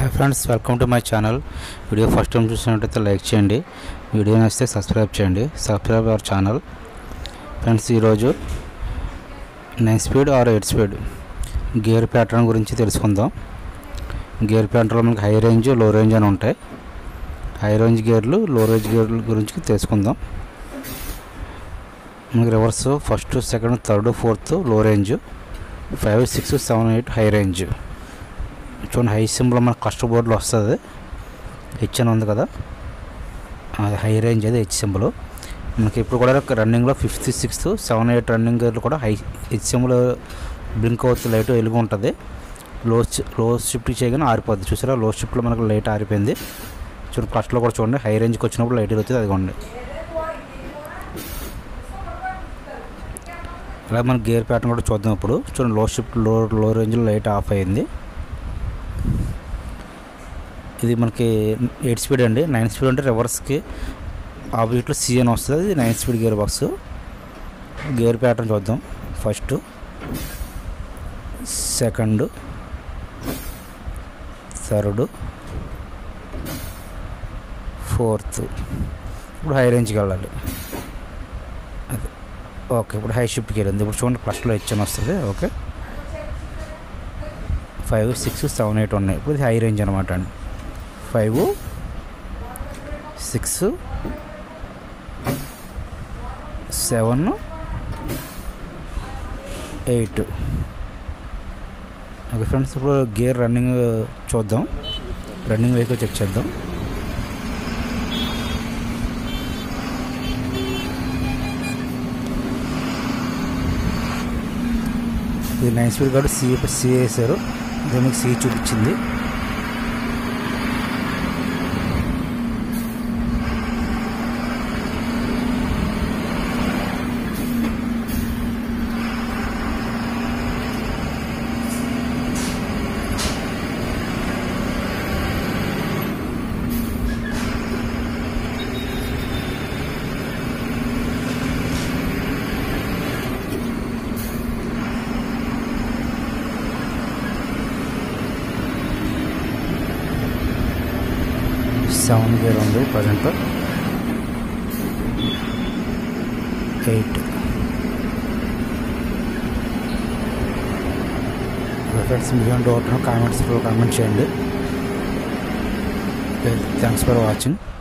hi friends welcome to my channel video first time చూసినట్టయితే like చేయండి video నచ్చితే subscribe చేయండి సబ్స్క్రైబ్ అవర్ ఛానల్ ఫ్రెండ్స్ ఈరోజు nine speed or eight speed gear pattern గురించి తెలుసుకుందాం gear ప్యాటర్న్లో మనకి హై రేంజ్ లో రేంజ్ అని ఉంటాయి హై రేంజ్ గేర్లు లో రేంజ్ గేర్ల గురించి తెలుసుకుందాం మనకి reverse first second third fourth low range five six seven eight high range చూడండి హై సింబల్ మన కష్ట బోర్డులో వస్తుంది హెచ్ అని ఉంది కదా అది హై రేంజ్ అది హెచ్ సింబల్ మనకి ఇప్పుడు కూడా రన్నింగ్లో fifth sixth seven eight running కూడా హై హెచ్ సింబల్ బ్లింక్ అవుతుంది లైట్ వెలుగు ఉంటుంది లో లో షిఫ్ట్ చేయగానే ఆరిపోద్ది చూసారా లో షిఫ్ట్లో మనకు లైట్ ఆరిపోయింది చూడండి ఫస్ట్లో కూడా చూడండి హై రేంజ్కి వచ్చినప్పుడు లైట్ వెలుగుతుంది అదిగోండి ఇలా మన గేర్ ప్యాటర్న్ కూడా చూద్దాం ఇప్పుడు చూడండి లో షిఫ్ట్ లో లో రేంజ్లో లైట్ ఆఫ్ అయింది ఇది మనకి ఎయిట్ స్పీడ్ అండి నైన్ స్పీడ్ అంటే రివర్స్కి ఆపోజిట్లో సి అని వస్తుంది ఇది nine speed gear box gear pattern చూద్దాం ఫస్ట్ సెకండ్ థర్డ్ ఫోర్త్ ఇప్పుడు హై రేంజ్కి వెళ్ళాలి అది ఓకే ఇప్పుడు హై షిఫ్ట్కి వెళ్ళింది ఇప్పుడు చూడండి ఫస్ట్లో హెచ్ అని వస్తుంది okay five six seven eight ఉన్నాయి ఇప్పుడు ఇది హై రేంజ్ అనమాట అండి five six seven eight okay friends ఇప్పుడు గేర్ రన్నింగ్ చూద్దాం రన్నింగ్ వెహికల్ చెక్ చేద్దాం ఇది నైన్ స్పీడ్ కాబట్టి సి సి వేసారు దీనికి సి చూపించింది సెవెన్ గేర్ ఉంది ప్రజెంట్ ఎయిట్ ఫ్రెండ్స్ మీకు డౌట్ కామెంట్స్లో కామెంట్ చేయండి థ్యాంక్స్ ఫర్ వాచింగ్